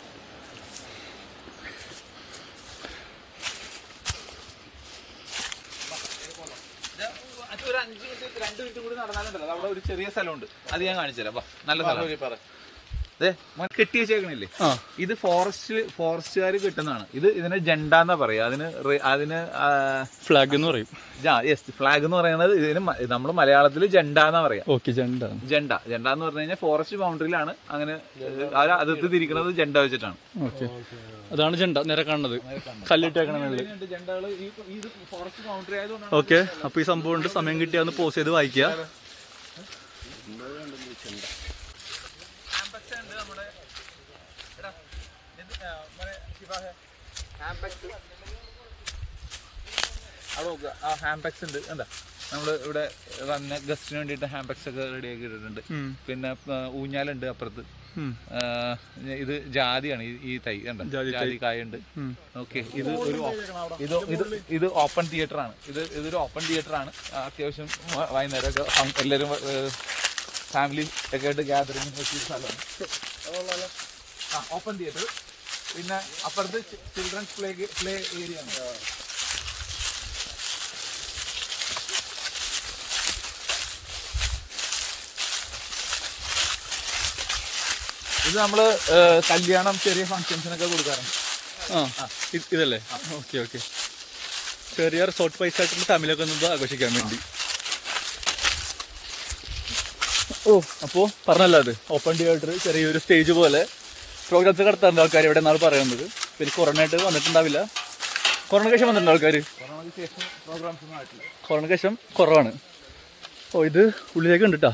ഒരു അഞ്ച് മിനിറ്റ് രണ്ട് മിനിറ്റ് കൂടി നടന്നാലുണ്ടല്ലോ അവിടെ ഒരു ചെറിയ സ്ഥലമുണ്ട് അത് ഞാൻ കാണിച്ചു തരാം വാ നല്ല സ്ഥലം ദേ, മോൻ കെട്ടി വെച്ചേക്കണില്ലേ ആ. ഇത് ഫോറസ്റ്റ് ഫോറസ്റ്റുകാർ കിട്ടുന്നതാണ് ഇത് ഇതിന് ജണ്ട എന്നാ പറയാ അതിന് റെ- അതിന് ഫ്ലാഗ് എന്ന് പറയും യെസ് ഫ്ലാഗ് എന്ന് പറയുന്നത് ഇതിന് നമ്മൾ മലയാളത്തിൽ ജണ്ട എന്നാ പറയാ ഓക്കെ ജണ്ട ജണ്ട ജണ്ട എന്ന് പറഞ്ഞു കഴിഞ്ഞാൽ ഫോറസ്റ്റ് ബൗണ്ടറിയിലാണ് അങ്ങനെ അവർ അതിർത്തി തിരിക്കുന്നത് ജണ്ട വെച്ചിട്ടാണ് ഓക്കെ അതാണ് ജണ്ട നേരെ കാണുന്നത് കല്ലിട്ടേക്കണ മേളില് ജണ്ടകൾ ഈ ഇത് ഫോറസ്റ്റ് ബൗണ്ടറി ആയതുകൊണ്ടാണ് ഓക്കെ അപ്പൊ ഈ സംഭവം ഉണ്ട് സമയം കിട്ടിയാൽ ഒന്ന് പോസ് ചെയ്ത് വായിക്കുക അവിടെ നോക്കുക ആ ഹാംപെക്സ് ഉണ്ട് എന്താ നമ്മൾ ഇവിടെ വന്ന ഗസ്റ്റിന് വേണ്ടിയിട്ട് ഹാംപെക്സ് ഒക്കെ റെഡി ആക്കി ഇട്ടിട്ടുണ്ട് ഉം. പിന്നെ ആ, ഊഞ്ഞാലുണ്ട് അപ്പുറത്ത് ഉം. ആ, ഇത് ജാതിയാണ് ഈ- ഈ തൈ കണ്ട ജാതി തൈ. ജാതി കായുണ്ട് ഓക്കെ ഇത് ഒരു ഓ- ഇത് ഇത് ഇത് ഓപ്പൺ തിയേറ്റർ ആണ് ഇത് ഇതൊരു ഓപ്പൺ തിയേറ്റർ ആണ് ആ, അത്യാവശ്യം വ- വൈകുന്നേരമൊക്കെ ഫം- എല്ലാവരും ഫാമിലി ഒക്കെ ആയിട്ട് ഗ്യാതറിംഗ് പറ്റിയ സ്ഥലമാണ് ആ ഓപ്പൺ തിയേറ്റർ പിന്നെ അപ്പുറത്ത് ചിൽഡ്രൻസ് പ്ലേ പ്ലേ ഏരിയ ആണ് ഇത് നമ്മള് ഏഹ്, കല്യാണം ചെറിയ ഫംഗ്ഷൻസിനൊക്കെ കൊടുക്കാറുണ്ട് ആ ഇത് ഇതല്ലേ ഓക്കെ ഓക്കെ ചെറിയ റിസോർട്ട് പൈസ ആയിട്ടുള്ള ഫാമിലിയൊക്കെ ഒന്ന് ആഘോഷിക്കാൻ വേണ്ടി ഓ അപ്പോ പറഞ്ഞല്ലോ അത് ഓപ്പൺ തിയേറ്റർ ചെറിയൊരു സ്റ്റേജ് പോലെ പ്രോഗ്രാംസ് നടത്താറുണ്ട് ആൾക്കാർ ഇവിടെ നാൾ പറയുന്നത് പിന്നെ കൊറോണ ആയിട്ട് വന്നിട്ടുണ്ടാവില്ല കൊറോണ ശേഷം വന്നിട്ടുണ്ട് ആൾക്കാർ കൊറോണയ്ക്ക് ശേഷം പ്രോഗ്രാംസ് ഒന്നും ആയിട്ടില്ല കൊറോണ ശേഷം കുറവാണ് ഓ ഇത് ഉള്ളിലേക്ക് ഉണ്ട് കേട്ടോ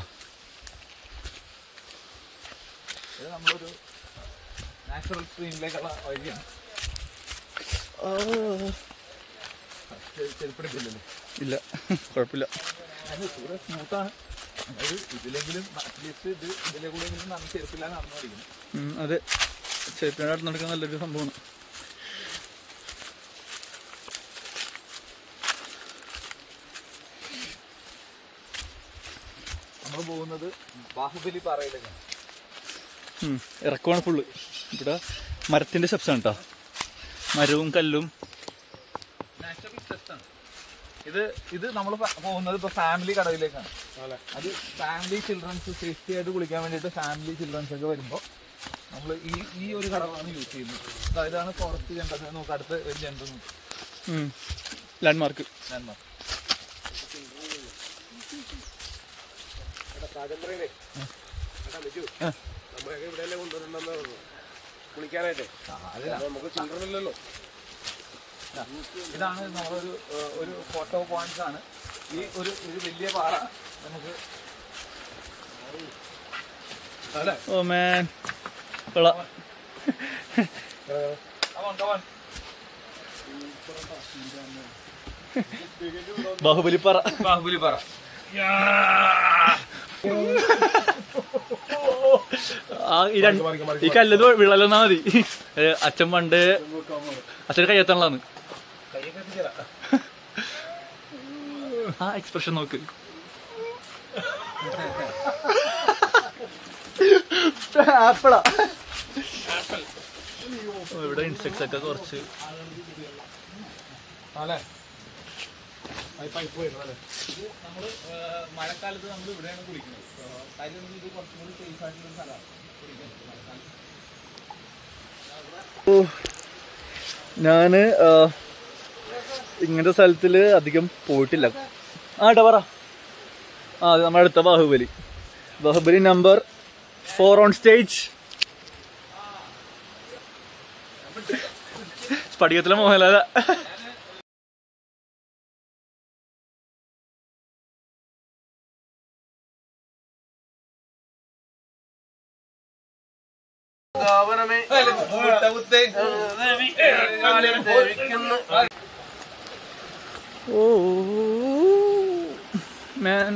ഇത് നമ്മളൊരു നാച്ചുറൽ സ്ട്രീമിലേക്കുള്ള വഴിയാണ് ചെരുപ്പെടുക്കില്ലല്ലോ ഇല്ല കുഴപ്പമില്ല അത് പൂര സ്മൂത്താണ് അതായത് ഇതിലെങ്കിലും അറ്റ്ലീസ്റ്റ് ഇത് ഇതിലെ കൂടെയെങ്കിലും നമ്മൾ ചെരുപ്പില്ലാതെ നടന്നു പഠിക്കുന്നു ഉം, അതെ ചെരുപ്പിനായിട്ട് നടക്കുന്ന നല്ലൊരു സംഭവമാണ് നമ്മൾ പോകുന്നത് ബാഹുബലി പാറയിലേക്കാണ് ഉം, ഇറക്കമാണ് ഫുള്ള് ഇവിടെ മരത്തിന്റെ സ്റ്റെപ്സ് ആണ് കേട്ടോ മരവും കല്ലും നാച്ചുറൽ സ്റ്റെപ്സ് ആണ് ഇത് ഇത് നമ്മൾ പോകുന്നത് ഇപ്പൊ ഫാമിലി കടവിലേക്കാണ് അത് ഫാമിലി ചിൽഡ്രൻസ് സേഫ്റ്റി ആയിട്ട് കുളിക്കാൻ വേണ്ടിയിട്ട് ഫാമിലി ചിൽഡ്രൻസ് ഒക്കെ വരുമ്പോൾ നമ്മൾ ഈ ഈ ഒരു കടവാണ് യൂസ് ചെയ്യുന്നത് ദാ ഇതാണ് ഫോറസ്റ്റ് ജണ്ടർ നോക്ക് അടുത്ത ഒരു ജണ്ടർ ലാൻഡ്മാർക്ക് ലാൻഡ്മാർക്ക് നമ്മളൊക്കെ ഇവിടെയല്ലേ കൊണ്ടുവരണമെന്ന് പറഞ്ഞു കുളിക്കാനായിട്ട് നമുക്ക് ചിൽഡ്രൻ ഇല്ലല്ലോ ഇതാണ് നമ്മളൊരു ഏഹ്, ഒരു ഫോട്ടോ പോയിന്റ്സ് ആണ് ഈ ഒരു ഒരു വലിയ പാറ നമുക്ക് അല്ലേ ഓ മാൻ കൊള്ളാം Come on, come on. Baahubali പറ ബാഹുബലി പാറ ആ ഈ രണ്ട് ഈ കല്ലത് വിള്ളലെന്നാ മതി ഏ, അച്ഛൻ പണ്ട് അച്ഛൻ കയ്യെത്താനുള്ളതാണ് ആ എക്സ്പ്രഷൻ നോക്ക് ആപ്പിളാ ഇവിടെ ഇൻസെക്ട്സ് ഒക്കെ കുറച്ച് അല്ലേ പൈപ്പ് വരുന്നത് ഇത് നമ്മൾ മഴക്കാലത്ത് നമ്മൾ ഇവിടെയാണ് കുളിക്കുന്നത് ഏഹ്, കാര്യം ഇത് കുറച്ചും കൂടി സേഫ് ആയിട്ടുള്ള ഒരു സ്ഥലമാണ് കുളിക്കാൻ മഴക്കാലത്ത് ഞാന് ആ, ഇങ്ങനത്തെ സ്ഥലത്തില് അധികം പോയിട്ടില്ല ആ ഏട്ടാ പറ ആ അത് നമ്മുടെ അടുത്ത Baahubali Baahubali number four on stage സ്പടികത്തിലെ മോഹൻലാല ഓ മാൻ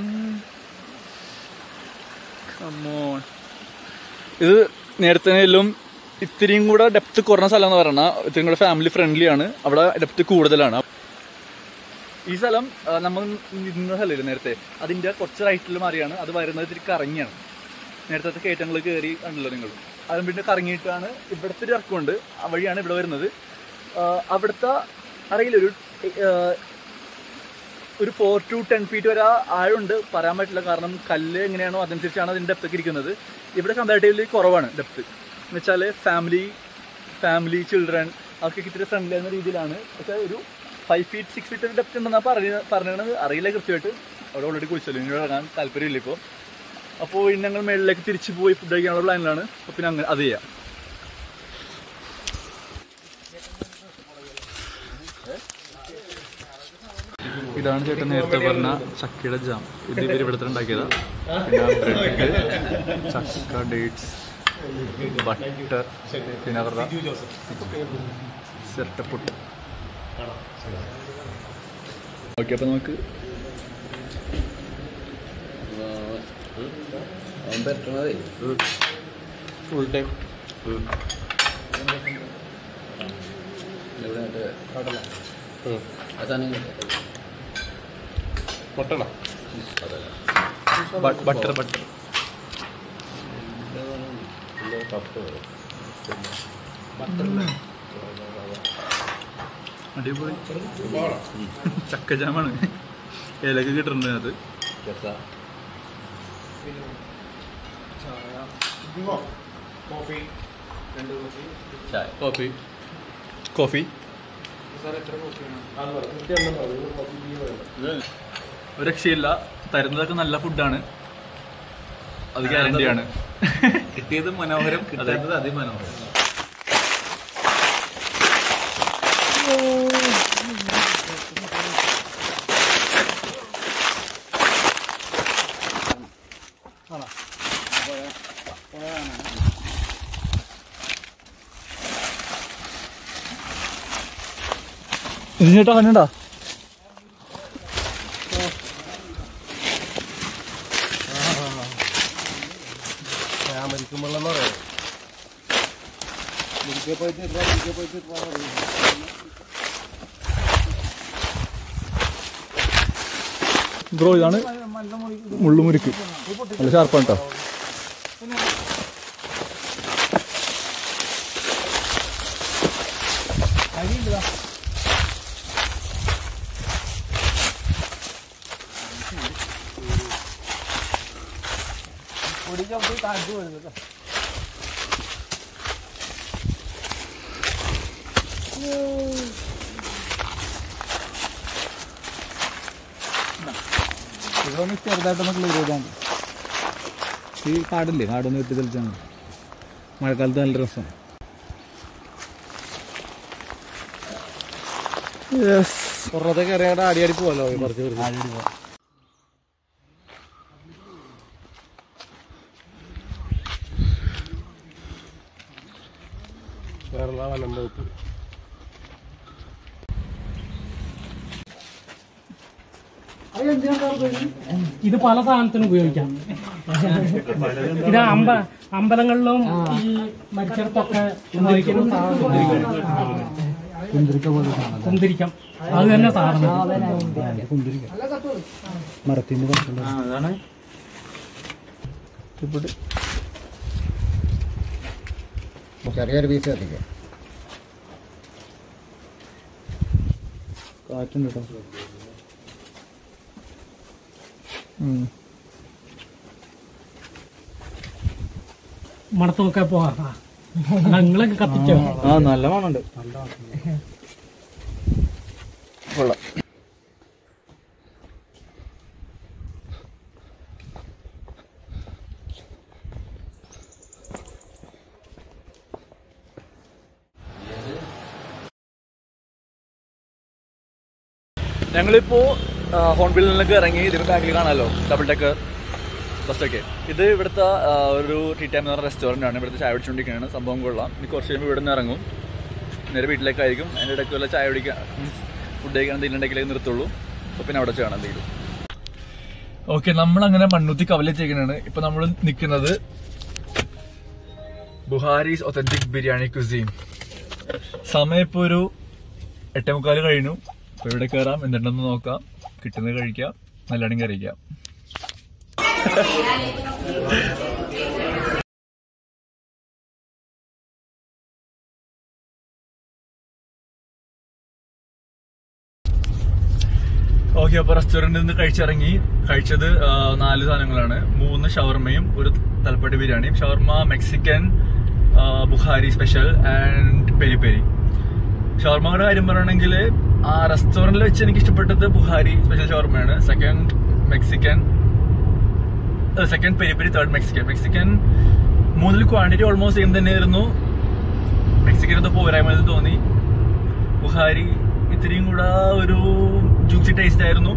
കമോൺ ഇത് നേരത്തേലും ഇത്തിരിയും കൂടെ ഡെപ്ത് കുറഞ്ഞ സ്ഥലം എന്ന് പറഞ്ഞാൽ ഇത്തിരിയും കൂടെ ഫാമിലി ഫ്രണ്ട്ലി ആണ് അവിടെ ഡെപ്ത് കൂടുതലാണ് ഈ സ്ഥലം ആ, നമ്മൾ നിന്ന സ്ഥലമില്ല നേരത്തെ അതിന്റെ കുറച്ച് റൈറ്റിൽ മാറിയാണ് അത് വരുന്നത് ഇത്തിരി കറങ്ങിയാണ് നേരത്തെ കയറ്റങ്ങൾ കയറി കണ്ടല്ലോ നിങ്ങൾ അത് പിന്നെ കറങ്ങിയിട്ടാണ് ഇവിടുത്തെ ഒരു ഇറക്കമുണ്ട് ആ വഴിയാണ് ഇവിടെ വരുന്നത് ആ, അവിടുത്തെ അറിയില്ല ഒരു ആ, ഒരു ഫോർ ടു ടെൻ ഫീറ്റ് വരെ ആഴമുണ്ട് പറയാൻ പറ്റില്ല കാരണം കല്ല് എങ്ങനെയാണോ അതനുസരിച്ചാണ് അതിൻ്റെ ഡെപ്തൊക്കെ ഇരിക്കുന്നത് ഇവിടെ കമ്പാരിറ്റീവ്ലി കുറവാണ് ഡെപ്ത് എന്ന് വെച്ചാൽ ഫാമിലി ഫാമിലി ചിൽഡ്രൻ അവർക്കൊക്കെ ഇത്തിരി ഫ്രണ്ട്ലി എന്ന രീതിയിലാണ് പക്ഷേ ഒരു five feet six feet depth ഉണ്ടെന്നാ പറഞ്ഞ പറഞ്ഞത് അറിയില്ല കൃത്യമായിട്ട് അവിടെ ഓൾറെഡി കുളിച്ചല്ലോ ഇനി ഇറങ്ങാൻ താല്പര്യമില്ല ഇപ്പോൾ അപ്പോൾ ഇനി ഞങ്ങൾ മേളിലേക്ക് തിരിച്ച് പോയി ഫുഡ് കഴിക്കാനുള്ള പ്ലാനിലാണ് അപ്പോൾ പിന്നെ അങ്ങനെ അത് ചെയ്യാം ഇതാണ് ചേട്ടൻ നേരത്തെ പറഞ്ഞ ചക്കയുടെ ജാം ഇത് ഇവർ ഇവിടുത്തെ ഉണ്ടാക്കിയതാ പിന്നെ ബ്രെഡ് ചക്ക ഡേറ്റ്സ് ബട്ടർ പിന്നെ അവരുടെ ചിരട്ടപ്പൊട്ട് ഓക്കെ അപ്പൊ നമുക്ക് ഫുൾ ടൈം പൊട്ടണം ബട്ടർ ബട്ടർ അടിപൊളി ചക്ക ജാമാണ് ഇലക്ക് കിട്ടുന്നുണ്ട് അത് ചായ കോഫി കോഫി ഒരു രക്ഷയില്ല തരുന്നതൊക്കെ നല്ല ഫുഡാണ് അത് ഗ്യാരണ്ടിയാണ് കിട്ടിയത് മനോഹരം കിട്ടാത്തത് അതിമനോഹരം ഇതിഞ്ഞിട്ടാ കണ്ണുണ്ടാ ഞാൻ മരിക്കുമ്പോഴെന്ന് പറയാം മുരിക്കെ പോയിട്ട് ഇത്ര മുരിക്കെ പോയിട്ട് ഇത്ര പറയും. ബ്രോ ഇതാണ് മുള്ളുമുരുക്ക് നല്ല ഷാർപ്പാണ് കേട്ടോ ഇതൊന്ന് ചെറുതായിട്ടൊന്ന് ക്ലിയർ ചെയ്താണ് ഈ കാടില്ലേ കാടൊന്ന് വെട്ടി തെളിച്ചാണ് മഴക്കാലത്ത് നല്ല രസം പുറത്തെ കയറിയാടെ ആടി ആടി പോവല്ലോ കുറച്ച് പേര് കേരള വനം വകുപ്പ് ഇത് പല സാധനത്തിനും ഉപയോഗിക്കാം ഇത് അമ്പ അമ്പലങ്ങളിലും ഈ മരിച്ചിടത്തൊക്കെ ഉപയോഗിക്കുന്ന സാധനം കുന്തിരിക്കം അത് തന്നെ സാധനം മരത്തിന്റെ ചെറിയൊരു പീസ് കത്തിക്കാം കാറ്റുണ്ട് കേട്ടോ മണത്തൊക്കെ പോവാ നിങ്ങളൊക്കെ കത്തിച്ചോ ആ നല്ല മണുണ്ട് ഞങ്ങളിപ്പോ ആ, ഹോൺബില്ലിൽ നിന്നൊക്കെ ഇറങ്ങി ഇതിന്റെ ബാക്കിൽ കാണാമല്ലോ ഡബിൾ ഡെക്കർ ബസ്സൊക്കെ ഇത് ഇവിടുത്തെ ആ, ഒരു ടീ ടൈം എന്ന് പറഞ്ഞ റെസ്റ്റോറൻ്റ് ആണ് ഇവിടുത്തെ ചായ കുടിച്ചുകൊണ്ടിരിക്കുകയാണ് സംഭവം കൊള്ളാം ഇനി കുറച്ച് കഴിയുമ്പോൾ ഇവിടെ നിന്ന് ഇറങ്ങും നേരെ വീട്ടിലേക്കായിരിക്കും അതിൻ്റെ ഇടയ്ക്ക് വല്ല ചായ കുടിക്കാൻ മീൻസ് ഫുഡ് കഴിക്കാൻ എന്തെങ്കിലും ഉണ്ടെങ്കിലേ നിർത്തുള്ളൂ അപ്പോൾ പിന്നെ അവിടെ ചെയ്യണം എന്തെങ്കിലും ഓക്കെ നമ്മൾ അങ്ങനെ മണ്ണുത്തി കവലെത്തിയേക്കാണ് ഇപ്പൊ നമ്മൾ നിൽക്കുന്നത് ബുഹാരീസ് ഒത്തന്റിക് ബിരിയാണി കുസീൻ സമയം ഇപ്പോൾ ഒരു എട്ടേ മുക്കാല് കഴിഞ്ഞു അപ്പൊ ഇവിടെ കയറാം എന്നിട്ടൊന്ന് നോക്കാം കിട്ടുന്നത് കഴിക്കാം നല്ലാണെങ്കിൽ അറിയിക്കാം ഓക്കെ അപ്പൊ റെസ്റ്റോറന്റിൽ നിന്ന് കഴിച്ചിറങ്ങി കഴിച്ചത് ആ, നാല് സാധനങ്ങളാണ് മൂന്ന് ഷവർമയും ഒരു തലപ്പട്ടി ബിരിയാണിയും ഷവർമ മെക്സിക്കൻ ആ, Bukhari special and peri peri ഷവർമയുടെ കാര്യം പറയുകയാണെങ്കിൽ ആ റെസ്റ്റോറന്റിൽ വെച്ച് എനിക്ക് ഇഷ്ടപ്പെട്ടത് ബുഹാരി സ്പെഷ്യൽ ഷവർമയാണ് second Mexican second peri peri third Mexican Mexican മൂന്നിൽ ക്വാണ്ടിറ്റി ഓൾമോസ്റ്റ് സെയിം തന്നെയായിരുന്നു മെക്സിക്കൻ എന്തോ പോരായ്മ തോന്നി ബുഹാരി ഇത്തിരിയും കൂടെ ഒരു ജ്യൂസി ടേസ്റ്റ് ആയിരുന്നു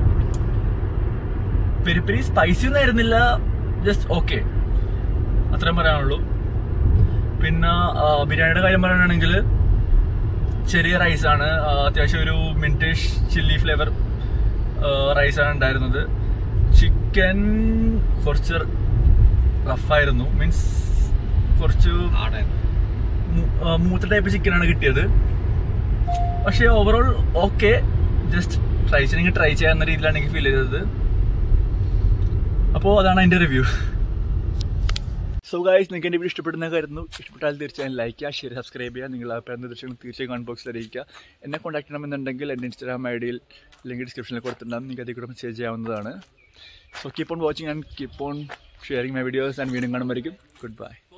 പെരി പെരി സ്പൈസി ഒന്നും ആയിരുന്നില്ല ജസ്റ്റ് ഓക്കെ അത്രയും പറയാനുള്ളൂ പിന്നെ ആ, ബിരിയാണിയുടെ കാര്യം പറയുകയാണെങ്കിൽ ചെറിയ റൈസാണ് അത്യാവശ്യം ഒരു മിൻറ്റിഷ് ചില്ലി ഫ്ലേവർ റൈസാണ് ഉണ്ടായിരുന്നത് ചിക്കൻ കുറച്ച് റഫായിരുന്നു മീൻസ് കുറച്ച് മൂ- ആ, മൂത്ത ടൈപ്പ് ചിക്കനാണ് കിട്ടിയത് പക്ഷേ ഓവറോൾ ഓക്കെ ജസ്റ്റ് ട്രൈ ചെയ്യണമെങ്കിൽ ട്രൈ ചെയ്യാവുന്ന രീതിയിലാണ് എനിക്ക് ഫീൽ ചെയ്തത് അപ്പോൾ അതാണ് അതിൻ്റെ റിവ്യൂ സോ ഗായ്സ് നിങ്ങൾക്ക് എൻ്റെ വീഡിയോ ഇഷ്ടപ്പെടുന്ന കരുതുന്നു ഇഷ്ടപ്പെട്ടാൽ തീർച്ചയായും ലൈക്ക് ചെയ്യുക ഷെയർ സബ്സ്ക്രൈബ് ചെയ്യുക നിങ്ങളുടെ അഭിപ്രായം നിർദ്ദേശങ്ങൾ തീർച്ചയായും കമന്റ് ബോക്സിൽ അറിയിക്കുക എന്നെ കോൺടാക്ട് ചെയ്യണമെന്നുണ്ടെങ്കിൽ എൻ്റെ ഇൻസ്റ്റാഗ്രാം ഐ ഡിയിൽ അല്ലെങ്കിൽ ഡിസ്ക്രിപ്ഷനിൽ കൊടുത്തിട്ടുണ്ടാകും നിങ്ങൾക്ക് അതിൽ കൂടെ മെസ്സേജ് ചെയ്യാവുന്നതാണ് so keep on watching and keep on sharing my videos and വീണ്ടും കാണുമായിരിക്കും ഗുഡ് ബൈ